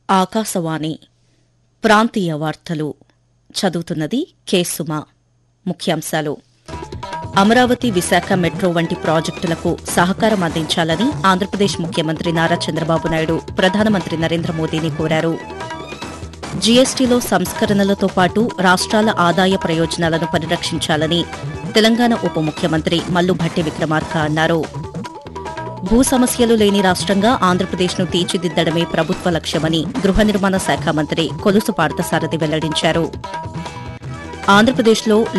ఆకాశవాణి ప్రాంతీయ వార్తలు చదువుతున్నది కె సుమ ముఖ్యాంశాలు అమరావతి విశాఖ మెట్రో వంటి ప్రాజెక్టులకు సహకారం అందించాలని ఆంధ్రప్రదేశ్ ముఖ్యమంత్రి నారా చంద్రబాబు నాయుడు ప్రధానమంత్రి నరేంద్ర మోదీని కోరారు జీఎస్టీలో సంస్కరణలతో పాటు రాష్ట్రాల ఆదాయ ప్రయోజనాలను పరిరక్షించాలని తెలంగాణ ఉప ముఖ్యమంత్రి మల్లు భట్టి విక్రమార్క అన్నారు భూ సమస్యలు లేని రాష్ట్రంగా ఆంధ్రప్రదేశ్ను తీర్చిదిద్దడమే ప్రభుత్వ లక్ష్యమని గృహ నిర్మాణ శాఖ మంత్రి కొలుసు పార్థసారథి వెల్లడించారు ఆంధ్రప్రదేశ్లో